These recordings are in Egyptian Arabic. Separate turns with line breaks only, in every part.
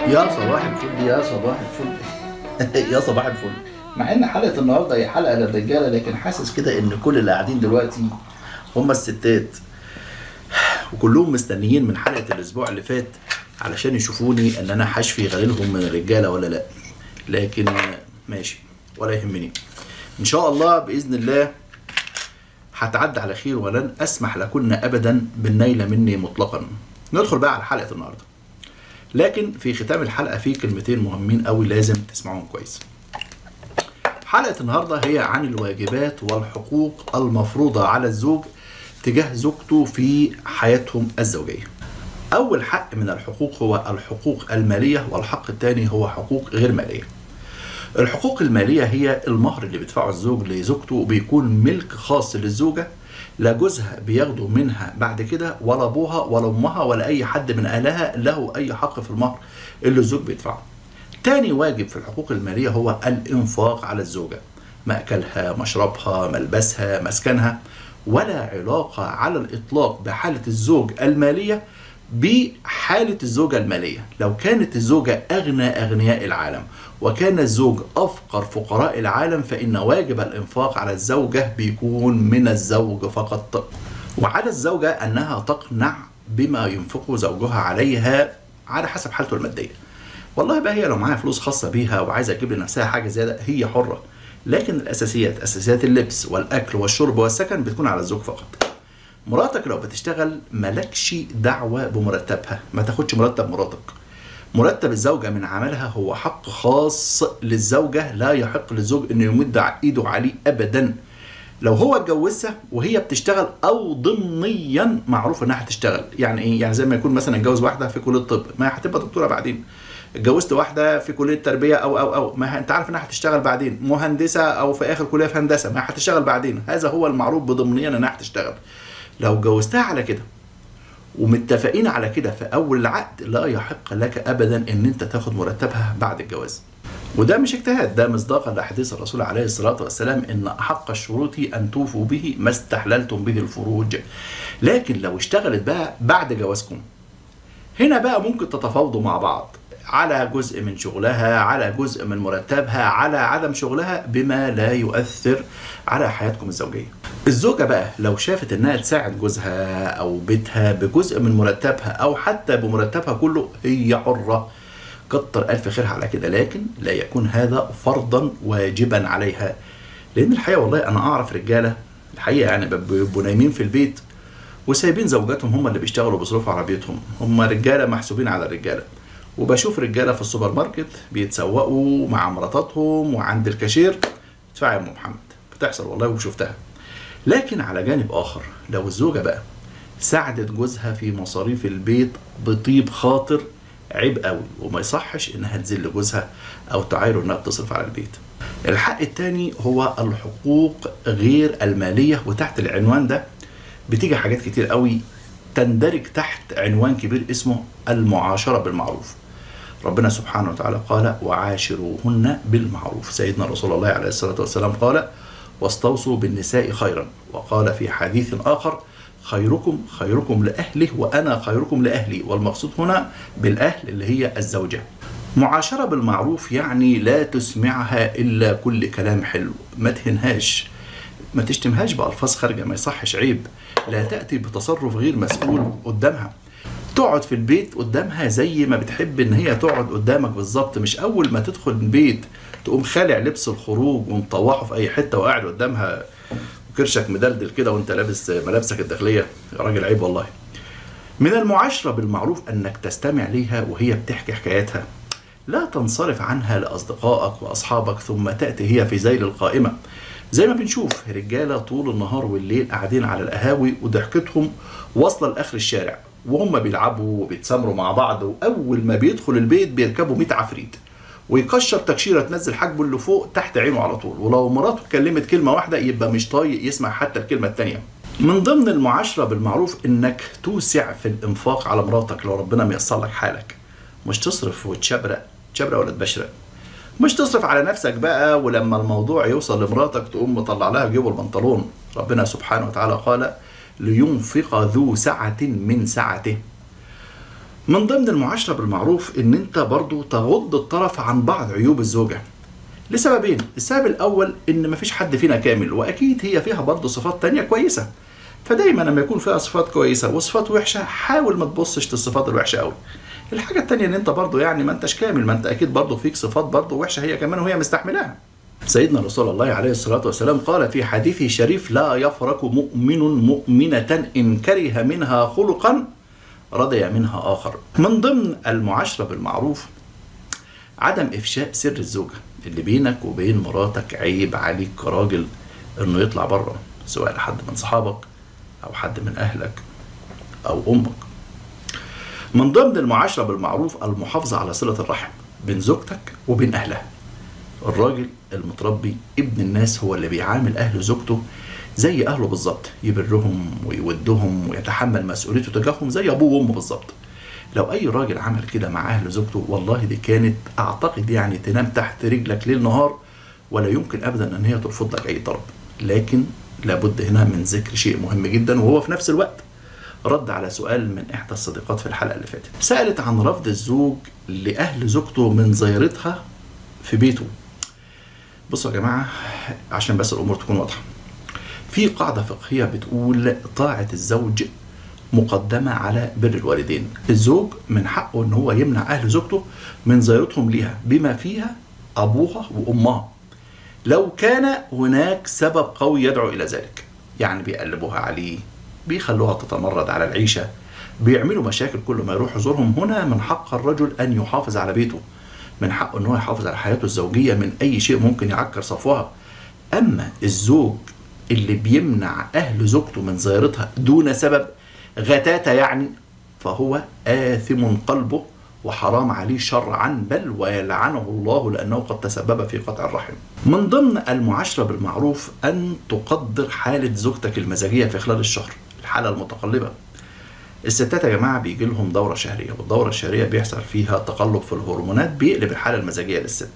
يا صباح الفل يا صباح الفل يا صباح الفل مع ان حلقه النهارده هي حلقه للرجاله لكن حاسس كده ان كل اللي قاعدين دلوقتي هم الستات وكلهم مستنيين من حلقه الاسبوع اللي فات علشان يشوفوني ان انا حشفي غليلهم من الرجاله ولا لا لكن ماشي ولا يهمني ان شاء الله باذن الله هتعدي على خير ولن اسمح لكن ابدا بالنيل مني مطلقا ندخل بقى على حلقه النهارده لكن في ختام الحلقه في كلمتين مهمين قوي لازم تسمعوهم كويس حلقه النهارده هي عن الواجبات والحقوق المفروضه على الزوج تجاه زوجته في حياتهم الزوجيه اول حق من الحقوق هو الحقوق الماليه والحق الثاني هو حقوق غير ماليه الحقوق الماليه هي المهر اللي بيدفعه الزوج لزوجته بيكون ملك خاص للزوجه لا جوزها بياخده منها بعد كده ولا ابوها ولا امها ولا اي حد من اهلها له اي حق في المهر اللي الزوج بيدفعه. تاني واجب في الحقوق الماليه هو الانفاق على الزوجه. مأكلها، مشربها، ملبسها، مسكنها ولا علاقه على الاطلاق بحاله الزوج الماليه بحالة الزوجة المالية لو كانت الزوجة أغنى أغنياء العالم وكان الزوج أفقر فقراء العالم فإن واجب الإنفاق على الزوجة بيكون من الزوج فقط وعلى الزوجة أنها تقنع بما ينفقه زوجها عليها على حسب حالته المادية والله بقى هي لو معاها فلوس خاصة بيها وعايزة تجيب لنفسها حاجة زيادة هي حرة لكن الأساسيات أساسيات اللبس والأكل والشرب والسكن بتكون على الزوج فقط مراتك لو بتشتغل مالكش دعوة بمرتبها ما تاخدش مرتب مراتك مرتب الزوجة من عملها هو حق خاص للزوجة لا يحق للزوج انه يمد ايده عليه ابدا لو هو اتجوزها وهي بتشتغل او ضمنيا معروف انها هتشتغل يعني ايه يعني زي ما يكون مثلا اتجوز واحده في كليه الطب ما هي هتبقى دكتوره بعدين اتجوزت واحده في كليه تربيه او او او ما انت عارف انها هتشتغل بعدين مهندسه او في اخر كليه في هندسه ما هتشتغل بعدين هذا هو المعروف بضمنيا انها هتشتغل لو اتجوزتها على كده ومتفقين على كده في اول العقد لا يحق لك ابدا ان انت تاخد مرتبها بعد الجواز وده مش اجتهاد ده مصداقا لحديث الرسول عليه الصلاه والسلام ان احق الشروط ان توفوا به ما استحللتم به الفروج لكن لو اشتغلت بقى بعد جوازكم هنا بقى ممكن تتفاوضوا مع بعض على جزء من شغلها على جزء من مرتبها على عدم شغلها بما لا يؤثر على حياتكم الزوجيه الزوجه بقى لو شافت انها تساعد جوزها او بيتها بجزء من مرتبها او حتى بمرتبها كله هي حره كتر الف خيرها على كده لكن لا يكون هذا فرضا واجبا عليها لان الحقيقه والله انا اعرف رجاله الحقيقه يعني بيبقوا نايمين في البيت وسايبين زوجاتهم هم اللي بيشتغلوا بيصرفوا على بيتهم هم رجاله محسوبين على الرجاله وبشوف رجاله في السوبر ماركت بيتسوقوا مع مراتاتهم وعند الكاشير ادفعي يا ام محمد بتحصل والله وشفتها لكن على جانب اخر لو الزوجه بقى ساعدت جوزها في مصاريف البيت بطيب خاطر عيب قوي وما يصحش انها تذل جوزها او تعايره انها بتصرف على البيت الحق الثاني هو الحقوق غير الماليه وتحت العنوان ده بتيجي حاجات كتير قوي تندرج تحت عنوان كبير اسمه المعاشره بالمعروف ربنا سبحانه وتعالى قال وعاشروهن بالمعروف سيدنا رسول الله عليه الصلاه والسلام قال واستوصوا بالنساء خيرا وقال في حديث آخر خيركم خيركم لأهله وأنا خيركم لأهلي والمقصود هنا بالأهل اللي هي الزوجة معاشرة بالمعروف يعني لا تسمعها إلا كل كلام حلو ما تهنهاش ما تشتمهاش بألفاظ خارجة ما يصحش عيب لا تأتي بتصرف غير مسؤول قدامها تقعد في البيت قدامها زي ما بتحب ان هي تقعد قدامك بالظبط مش اول ما تدخل البيت تقوم خالع لبس الخروج ومطوحه في اي حته وقاعد قدامها وكرشك مدلدل كده وانت لابس ملابسك الداخليه يا راجل عيب والله من المعاشره بالمعروف انك تستمع ليها وهي بتحكي حكاياتها لا تنصرف عنها لاصدقائك واصحابك ثم تاتي هي في ذيل القائمه زي ما بنشوف رجاله طول النهار والليل قاعدين على القهاوي وضحكتهم واصله لاخر الشارع وهم بيلعبوا وبيتسامروا مع بعض واول ما بيدخل البيت بيركبوا 100 عفريت ويكشر تكشيره تنزل حاجبه اللي فوق تحت عينه على طول ولو مراته اتكلمت كلمه واحده يبقى مش طايق يسمع حتى الكلمه الثانيه من ضمن المعاشره بالمعروف انك توسع في الانفاق على مراتك لو ربنا ميسر لك حالك مش تصرف وتشبرق تشبرق ولا تبشرق مش تصرف على نفسك بقى ولما الموضوع يوصل لمراتك تقوم مطلع لها جيب البنطلون ربنا سبحانه وتعالى قال لينفق ذو سعة من سعته من ضمن المعاشرة بالمعروف ان انت برضو تغض الطرف عن بعض عيوب الزوجة لسببين السبب الاول ان مفيش حد فينا كامل واكيد هي فيها برضو صفات تانية كويسة فدايما لما يكون فيها صفات كويسة وصفات وحشة حاول ما تبصش للصفات الوحشة قوي الحاجة التانية ان انت برضو يعني ما انتش كامل ما انت اكيد برضو فيك صفات برضو وحشة هي كمان وهي مستحملاها سيدنا رسول الله عليه الصلاة والسلام قال في حديثه الشريف لا يفرق مؤمن مؤمنة إن كره منها خلقا رضي منها آخر من ضمن المعاشرة بالمعروف عدم إفشاء سر الزوجة اللي بينك وبين مراتك عيب عليك كراجل إنه يطلع بره سواء لحد من صحابك أو حد من أهلك أو أمك من ضمن المعاشرة بالمعروف المحافظة على صلة الرحم بين زوجتك وبين أهلها الراجل المتربي ابن الناس هو اللي بيعامل أهل زوجته زي أهله بالظبط يبرهم ويودهم ويتحمل مسؤوليته تجاههم زي أبوه وأمه بالظبط لو أي راجل عمل كده مع أهل زوجته والله دي كانت أعتقد يعني تنام تحت رجلك ليل نهار ولا يمكن أبدا أن هي ترفض لك أي طلب لكن لابد هنا من ذكر شيء مهم جدا وهو في نفس الوقت رد على سؤال من إحدى الصديقات في الحلقة اللي فاتت سألت عن رفض الزوج لأهل زوجته من زيارتها في بيته بصوا يا جماعة عشان بس الأمور تكون واضحة في قاعدة فقهية بتقول طاعة الزوج مقدمة على بر الوالدين الزوج من حقه ان هو يمنع اهل زوجته من زيارتهم ليها بما فيها ابوها وامها لو كان هناك سبب قوي يدعو الى ذلك يعني بيقلبوها عليه بيخلوها تتمرد على العيشة بيعملوا مشاكل كل ما يروح يزورهم هنا من حق الرجل ان يحافظ على بيته من حقه ان هو يحافظ على حياته الزوجيه من اي شيء ممكن يعكر صفوها اما الزوج اللي بيمنع اهل زوجته من زيارتها دون سبب غتاتة يعني فهو آثم قلبه وحرام عليه شرعا بل ويلعنه الله لأنه قد تسبب في قطع الرحم من ضمن المعاشرة بالمعروف أن تقدر حالة زوجتك المزاجية في خلال الشهر الحالة المتقلبة الستات يا جماعه بيجي لهم دوره شهريه والدوره الشهريه بيحصل فيها تقلب في الهرمونات بيقلب الحاله المزاجيه للست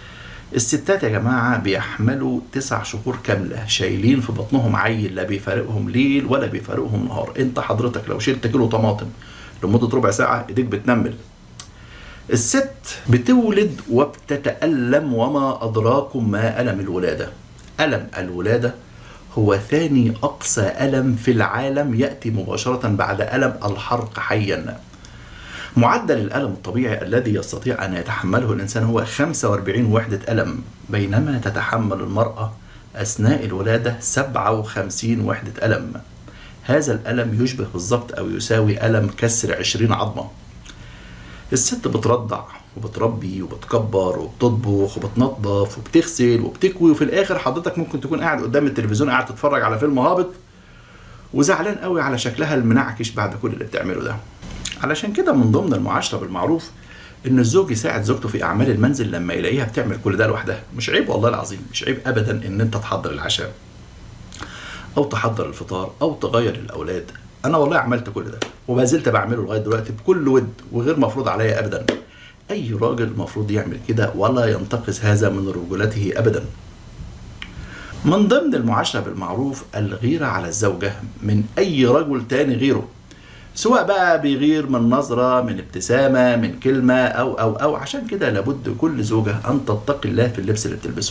الستات يا جماعه بيحملوا تسع شهور كامله شايلين في بطنهم عيل لا بيفارقهم ليل ولا بيفارقهم نهار انت حضرتك لو شلت كيلو طماطم لمده ربع ساعه ايديك بتنمل الست بتولد وبتتألم وما أدراكم ما ألم الولادة ألم الولادة هو ثاني أقصى ألم في العالم يأتي مباشرة بعد ألم الحرق حيا معدل الألم الطبيعي الذي يستطيع أن يتحمله الإنسان هو 45 وحدة ألم بينما تتحمل المرأة أثناء الولادة 57 وحدة ألم هذا الألم يشبه بالضبط أو يساوي ألم كسر 20 عظمة الست بترضع وبتربي وبتكبر وبتطبخ وبتنظف وبتغسل وبتكوي وفي الاخر حضرتك ممكن تكون قاعد قدام التلفزيون قاعد تتفرج على فيلم هابط وزعلان قوي على شكلها المنعكش بعد كل اللي بتعمله ده علشان كده من ضمن المعاشره بالمعروف ان الزوج يساعد زوجته في اعمال المنزل لما يلاقيها بتعمل كل ده لوحدها مش عيب والله العظيم مش عيب ابدا ان انت تحضر العشاء او تحضر الفطار او تغير الاولاد انا والله عملت كل ده وما زلت بعمله لغايه دلوقتي بكل ود وغير مفروض عليا ابدا اي راجل مفروض يعمل كده ولا ينتقص هذا من رجولته ابدا من ضمن المعاشرة بالمعروف الغيرة على الزوجة من أي رجل تاني غيره سواء بقى بيغير من نظرة من ابتسامة من كلمة أو أو أو عشان كده لابد كل زوجة أن تتقي الله في اللبس اللي بتلبسه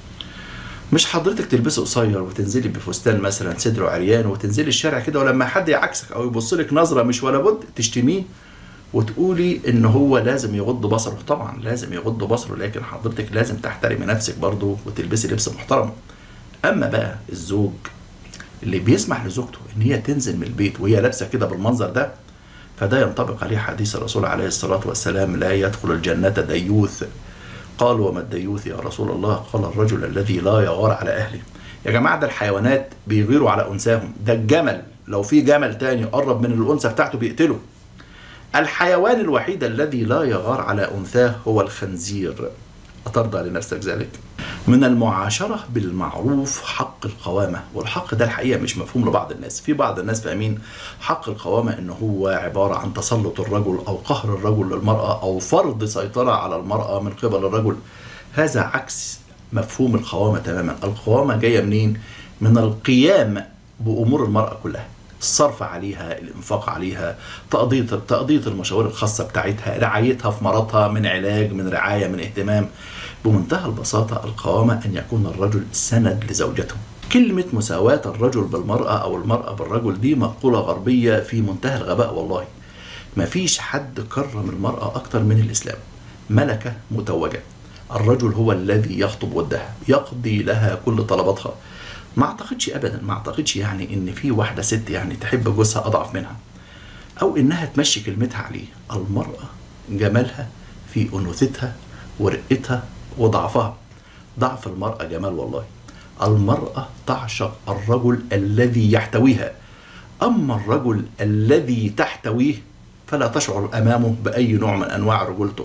مش حضرتك تلبسي قصير وتنزلي بفستان مثلا صدره عريان وتنزلي الشارع كده ولما حد يعكسك او يبص لك نظره مش ولا بد تشتميه وتقولي ان هو لازم يغض بصره طبعا لازم يغض بصره لكن حضرتك لازم تحترمي نفسك برضه وتلبسي لبس محترم اما بقى الزوج اللي بيسمح لزوجته ان هي تنزل من البيت وهي لابسه كده بالمنظر ده فده ينطبق عليه حديث الرسول عليه الصلاه والسلام لا يدخل الجنه ديوث قال وما الديوث يا رسول الله قال الرجل الذي لا يغار على اهله يا جماعه ده الحيوانات بيغيروا على انثاهم ده الجمل لو في جمل تاني قرب من الانثى بتاعته بيقتله الحيوان الوحيد الذي لا يغار على انثاه هو الخنزير اترضى لنفسك ذلك من المعاشرة بالمعروف حق القوامة والحق ده الحقيقة مش مفهوم لبعض الناس في بعض الناس فاهمين حق القوامة انه هو عبارة عن تسلط الرجل او قهر الرجل للمرأة او فرض سيطرة على المرأة من قبل الرجل هذا عكس مفهوم القوامة تماما القوامة جاية منين من القيام بأمور المرأة كلها الصرف عليها الانفاق عليها تقضية تقضية المشاوير الخاصة بتاعتها رعايتها في مرضها من علاج من رعاية من اهتمام بمنتهى البساطة القوامة أن يكون الرجل سند لزوجته كلمة مساواة الرجل بالمرأة أو المرأة بالرجل دي مقولة غربية في منتهى الغباء والله مفيش حد كرم المرأة أكتر من الإسلام ملكة متوجة الرجل هو الذي يخطب ودها يقضي لها كل طلباتها ما اعتقدش ابدا ما اعتقدش يعني ان في واحده ست يعني تحب جوزها اضعف منها او انها تمشي كلمتها عليه المراه جمالها في انوثتها ورقتها وضعفها ضعف المراه جمال والله المراه تعشق الرجل الذي يحتويها اما الرجل الذي تحتويه فلا تشعر امامه باي نوع من انواع رجولته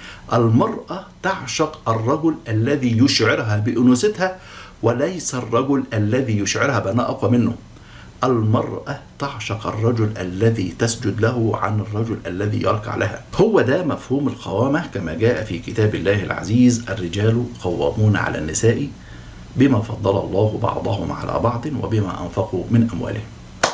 المراه تعشق الرجل الذي يشعرها بانوثتها وليس الرجل الذي يشعرها بأنها أقوى منه المرأة تعشق الرجل الذي تسجد له عن الرجل الذي يركع لها هو ده مفهوم القوامة كما جاء في كتاب الله العزيز الرجال قوامون على النساء بما فضل الله بعضهم على بعض وبما أنفقوا من أموالهم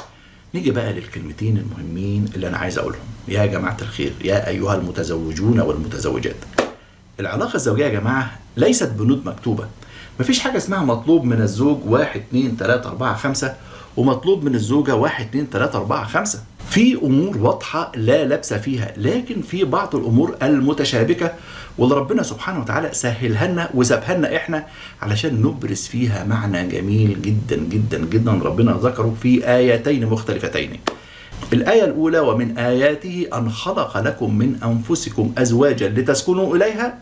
نيجي بقى للكلمتين المهمين اللي أنا عايز أقولهم يا جماعة الخير يا أيها المتزوجون والمتزوجات العلاقة الزوجية يا جماعة ليست بنود مكتوبة مفيش حاجة اسمها مطلوب من الزوج واحد اتنين تلاتة أربعة خمسة ومطلوب من الزوجة واحد اتنين تلاتة أربعة خمسة في أمور واضحة لا لبس فيها لكن في بعض الأمور المتشابكة واللي ربنا سبحانه وتعالى سهلها لنا وسابها لنا إحنا علشان نبرز فيها معنى جميل جدا جدا جدا ربنا ذكره في آيتين مختلفتين الآية الأولى ومن آياته أن خلق لكم من أنفسكم أزواجا لتسكنوا إليها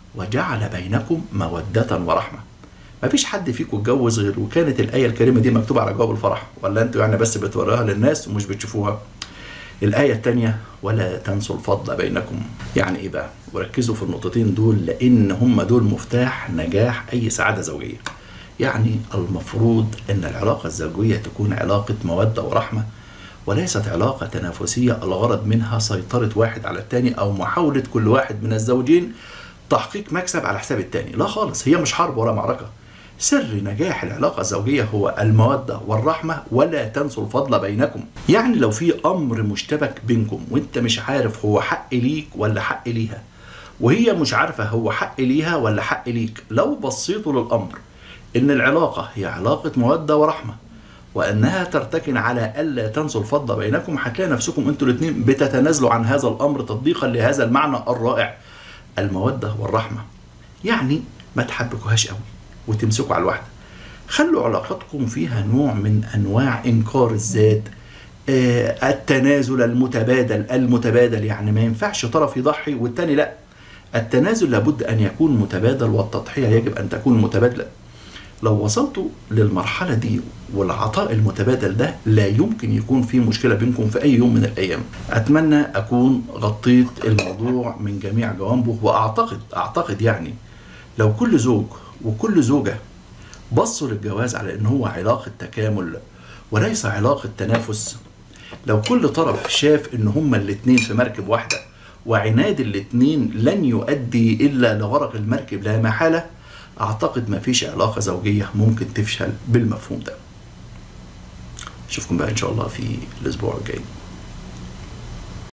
وجعل بينكم مودة ورحمة ما فيش حد فيكم اتجوز غير وكانت الآية الكريمة دي مكتوبة على جواب الفرح ولا انتوا يعني بس بتوروها للناس ومش بتشوفوها الآية الثانية ولا تنسوا الفضل بينكم يعني إيه بقى وركزوا في النقطتين دول لأن هم دول مفتاح نجاح أي سعادة زوجية يعني المفروض أن العلاقة الزوجية تكون علاقة مودة ورحمة وليست علاقة تنافسية الغرض منها سيطرة واحد على الثاني أو محاولة كل واحد من الزوجين تحقيق مكسب على حساب الثاني لا خالص هي مش حرب ولا معركة سر نجاح العلاقة الزوجية هو المودة والرحمة ولا تنسوا الفضل بينكم يعني لو في أمر مشتبك بينكم وانت مش عارف هو حق ليك ولا حق ليها وهي مش عارفة هو حق ليها ولا حق ليك لو بصيتوا للأمر إن العلاقة هي علاقة مودة ورحمة وأنها ترتكن على ألا تنسوا الفضل بينكم هتلاقي نفسكم انتوا الاثنين بتتنازلوا عن هذا الأمر تطبيقا لهذا المعنى الرائع المودة والرحمة يعني ما تحبكوهاش قوي وتمسكوا على الواحدة خلوا علاقتكم فيها نوع من أنواع إنكار الذات آه التنازل المتبادل المتبادل يعني ما ينفعش طرف يضحي والتاني لا التنازل لابد أن يكون متبادل والتضحية يجب أن تكون متبادلة لو وصلتوا للمرحلة دي والعطاء المتبادل ده لا يمكن يكون في مشكلة بينكم في أي يوم من الأيام أتمنى أكون غطيت الموضوع من جميع جوانبه وأعتقد أعتقد يعني لو كل زوج وكل زوجة بصوا للجواز على ان هو علاقة تكامل وليس علاقة تنافس لو كل طرف شاف ان هما الاتنين في مركب واحدة وعناد الاتنين لن يؤدي الا لغرق المركب لا محالة اعتقد ما فيش علاقة زوجية ممكن تفشل بالمفهوم ده اشوفكم بقى ان شاء الله في الاسبوع الجاي